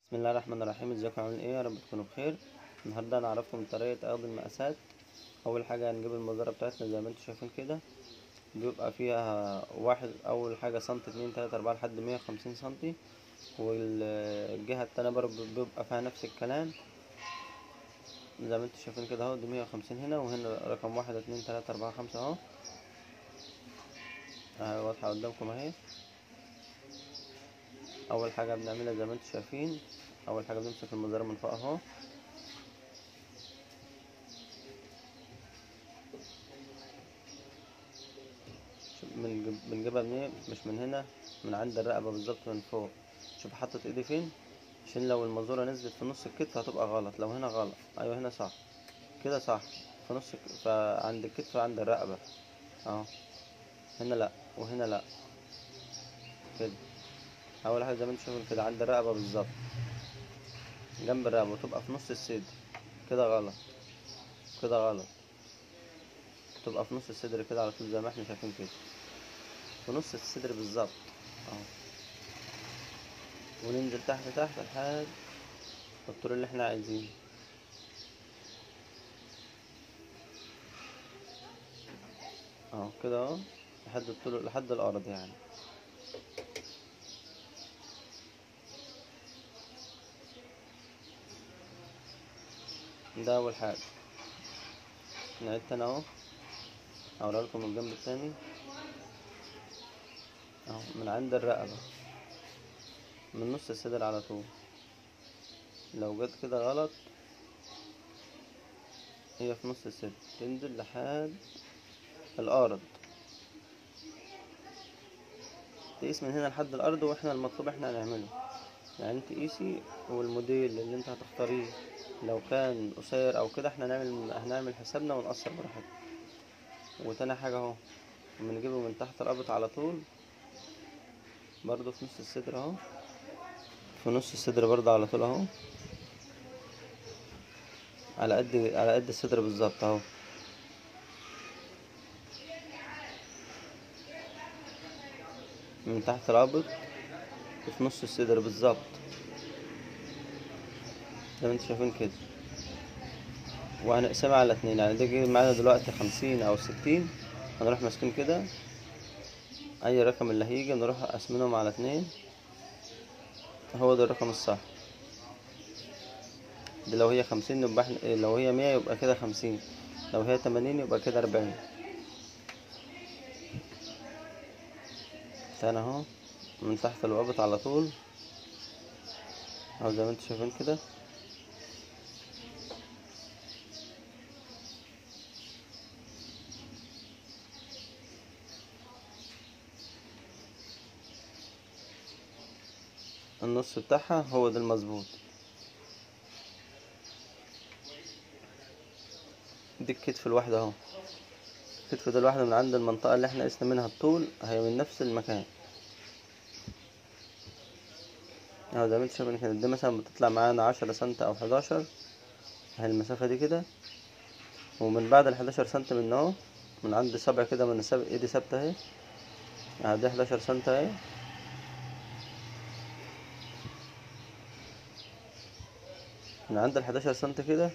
بسم الله الرحمن الرحيم ازيكم عاملين ايه يا رب تكونوا بخير النهارده هنعرفكم طريقه اخذ المقاسات اول حاجه هنجيب المزاره بتاعتنا زي ما انتم شايفين كده بيبقى فيها واحد اول حاجه سنتي اتنين تلاته اربعه لحد مية وخمسين سنتي والجهه التانية برضه بيبقى فيها نفس الكلام زي ما انتم شايفين كده اهو دي مية وخمسين هنا وهنا رقم واحد اتنين تلاته اربعه خمسه اهو اهي واضحه قدامكم اهي اول حاجه بنعملها زي ما انتم شايفين اول حاجه بنمسك المزاره من فوق اهو بنجيب- بنجيبها منين مش من هنا من عند الرقبه بالظبط من فوق شوف حطت ايدي فين عشان لو المزوره نزلت في نص الكتف هتبقى غلط لو هنا غلط ايوه هنا صح كده صح في نص الك- فعند الكتف عند الرقبه اهو هنا لا وهنا لا كده اول حاجه زي ما انتم شايفين كده عند الرقبه بالظبط جنب الرقبه وتبقى في نص الصدر كده غلط كده غلط تبقى في نص الصدر كده على طول زي ما احنا شايفين كده في نص الصدر بالظبط اهو وننزل تحت تحت لحد الطول اللي احنا عايزينه اهو كده اهو لحد الطول لحد الارض يعني ده اول حاجه نعيد تاني اهو هوريها لكم من الجنب التاني اهو من عند الرقبه من نص الصدر على طول لو جت كده غلط هي في نص الصدر تنزل لحد الارض تقيس من هنا لحد الارض واحنا المطلوب احنا هنعمله يعني انت قيسي والموديل اللي انت هتختاريه لو كان قصير او كده احنا هنعمل هنعمل حسابنا ونقصر براحتنا وتاني حاجه اهو بنجيبه من تحت القبط على طول برضو في نص الصدر اهو في نص الصدر برضو على طول اهو على قد على قد الصدر بالظبط اهو من تحت القبط في نص الصدر بالظبط زي ما انتوا شايفين كده وهنقسمها على اتنين يعني ده جه معانا دلوقتي خمسين او ستين هنروح ماسكين كده اي رقم اللي هيجي نروح قاسمينهم على اتنين هو ده الرقم الصح دي لو هي خمسين يبقى احنا لو هي مية يبقى كده خمسين لو هي تمانين يبقى كده اربعين تاني اهو من تحت الوقبط على طول اهو زي ما انتوا شايفين كده النص بتاعها هو ده المظبوط دي الكتف الواحد اهو الكتف ده الواحد من عند المنطقة اللي احنا قسنا منها الطول هي من نفس المكان اهو زي ما انتوا شايفين كده دي مثلا بتطلع معانا عشرة سنتي او حداشر اهي المسافة دي كده ومن بعد الحداشر سنتي من اهو من عند صبع كده من السبع ايدي ثابتة اهي اهي دي حداشر سنتي اهي من عند الحداشر سنتي كده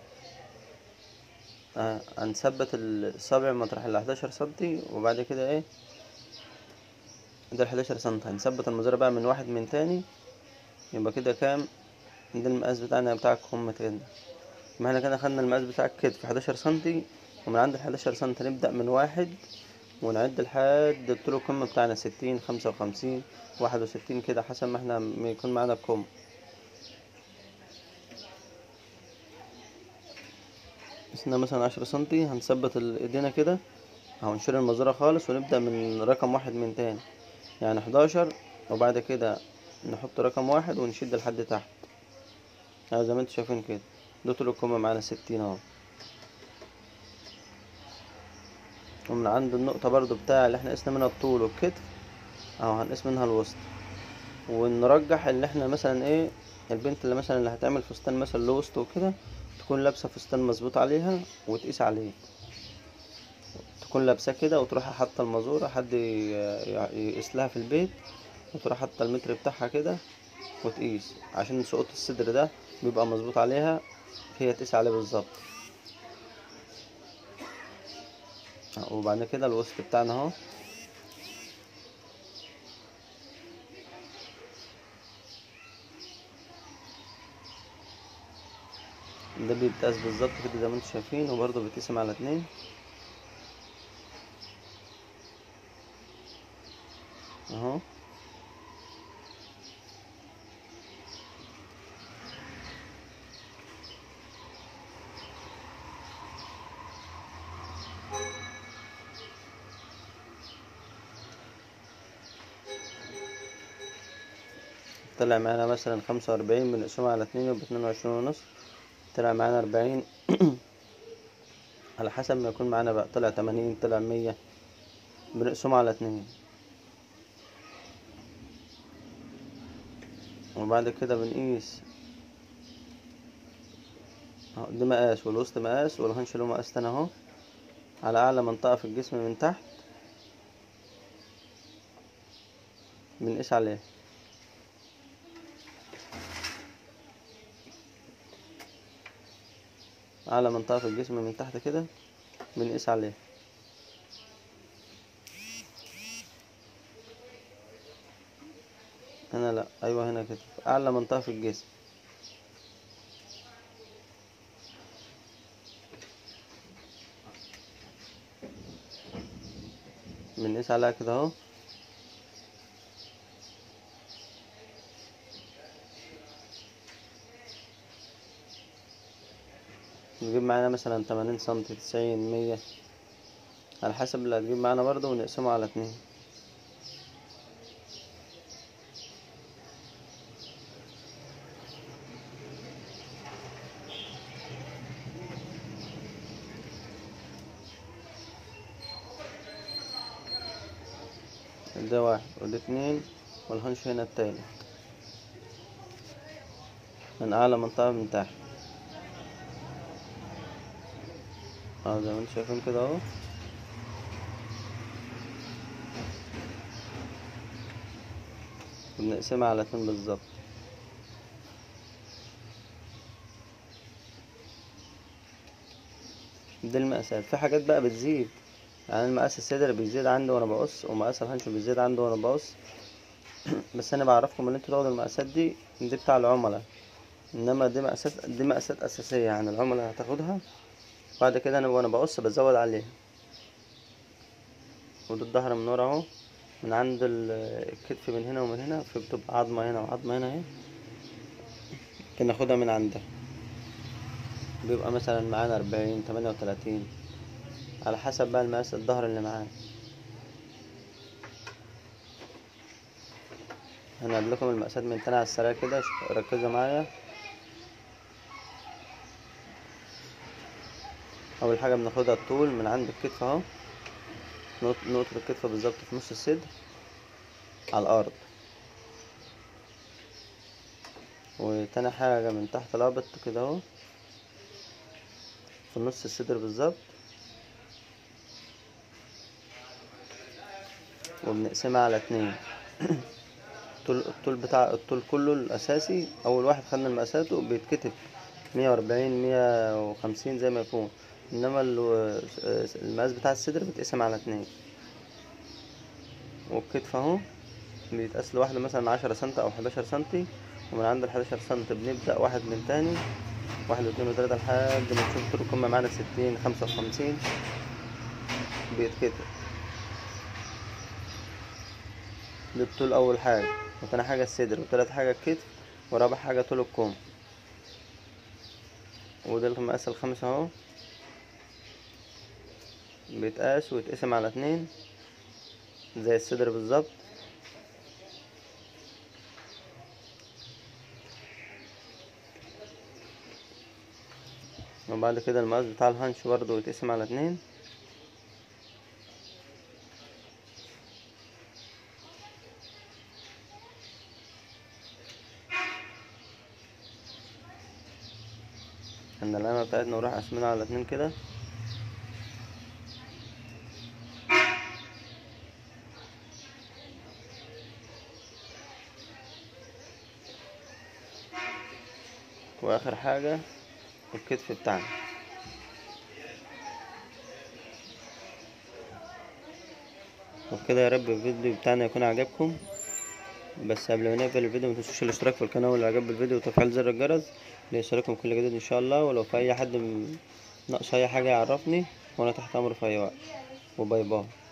آه، هنثبت الصابع مطرح الحداشر سنتي وبعد كده ايه ده الحداشر سنتي هنثبت المزارة بقى من واحد من تاني يبقى كده كام ده المقاس بتاعنا بتاع الكم كده ما احنا كده خدنا المقاس بتاع الكتف حداشر سنتي ومن عند الحداشر سنتي نبدأ من واحد ونعد لحد طول الكم بتاعنا ستين خمسة وخمسين واحد وستين كده حسب ما احنا ما يكون معانا الكم قسنا مثلا عشرة سنتي هنثبت ال- ايدينا كده اهو نشيل المزورة خالص ونبدأ من رقم واحد من تاني يعني حداشر وبعد كده نحط رقم واحد ونشد لحد تحت اهو زي ما انتوا شايفين كده ده طول الكم معانا ستين اهو ومن عند النقطة برضو بتاع اللي احنا قسنا منها الطول والكتف اهو هنقيس منها الوسط ونرجح اللي احنا مثلا ايه البنت اللي مثلا اللي هتعمل فستان مثلا له وسط وكده تكون لابسة فستان مظبوط عليها وتقيس عليه تكون لابساه كده وتروح حاطة المازورة حد ي- ي- يقيس لها في البيت وتروح حاطة المتر بتاعها كده وتقيس عشان سقوط الصدر ده بيبقى مظبوط عليها هي تقيس عليه بالظبط وبعد كده الوسط بتاعنا اهو ده بيتقاس بالظبط كده زي ما انتم شايفين وبرضه بيتقسم على اتنين اهو طلع معانا مثلا خمسة وأربعين بنقسمها على اتنين يبقى اتنين وعشرين ونص طلع معانا أربعين على حسب ما يكون معانا بقى طلع تمانين طلع مية بنقسمه على اتنين وبعد كده بنقيس اهو دي مقاس والوسط مقاس والهنش له مقاس تاني اهو على أعلى منطقة في الجسم من تحت بنقيس عليه أعلى منطقة في الجسم من تحت كده بنقيس عليه هنا لأ أيوة هنا كده أعلى منطقة في الجسم بنقيس عليها كده اهو نجيب معانا مثلا تمانين سنتي تسعين مية على حسب اللي هتجيب معانا برضه ونقسمه على اتنين ده واحد وده اتنين والهنش هنا التالت من أعلى منطقة من تحت اه زي ما انتم شايفين كده اهو بنقسمها على اتنين بالظبط دي المقاسات في حاجات بقى بتزيد يعني المقاس الصدر بيزيد عندي وانا بقص ومقاس الهنش بيزيد عندي وانا بقص بس انا بعرفكم ان انتوا تاخدوا المقاسات دي دي بتاع العملاء انما دي مقاسات دي مقاسات اساسيه يعني العملاء هتاخدها بعد كده انا وانا بقص بزود عليها وده الظهر من ورا اهو من عند ال- الكتف من هنا ومن هنا في بتبقى عظمه هنا وعظمه هنا اهي بناخدها من عندها بيبقى مثلا معانا أربعين تمانية وتلاتين على حسب بقى المقاس الظهر اللي معانا هنقول لكم المقاسات من تاني على السريع كده ش- ركزوا معايا اول حاجه بناخدها الطول من عند الكتف اهو نقط- نقطه الكتف بالظبط في نص الصدر على الارض وتاني حاجه من تحت الابط كده اهو في نص الصدر بالظبط وبنقسمها على اتنين الطول الطول بتاع الطول كله الاساسي اول واحد خدنا مقاساته بيتكتب مية وأربعين مية وخمسين زي ما يكون انما ال- المقاس بتاع الصدر بيتقسم على اتنين والكتف اهو بيتقاس لوحده مثلا عشرة سنتي او حداشر سنتي ومن عند الحداشر سنتي بنبدأ واحد من تاني واحد واتنين وتلاتة لحد ما نشوف طول القمة معانا ستين خمسة وخمسين بيتكتب ده الطول أول حاجة وتاني حاجة الصدر وتالت حاجة الكتف ورابع حاجة طول الكم وده المقاس الخامس اهو بيتقاس ويتقسم على اتنين زي الصدر بالظبط وبعد كده المقاس بتاع الهانش برضه يتقسم على اتنين ان القلمة بتاعتنا نروح قاسمينها على اتنين كده واخر حاجة الكتف بتاعنا وبكده يا رب الفيديو بتاعنا يكون عجبكم بس قبل ما نقفل الفيديو متنسوش الاشتراك في القناة واللي عجب الفيديو وتفعيل زر الجرس ليصلكم كل جديد ان شاء الله ولو في اي حد م- ناقص اي حاجة يعرفني وانا تحت امره في اي وقت وباي باي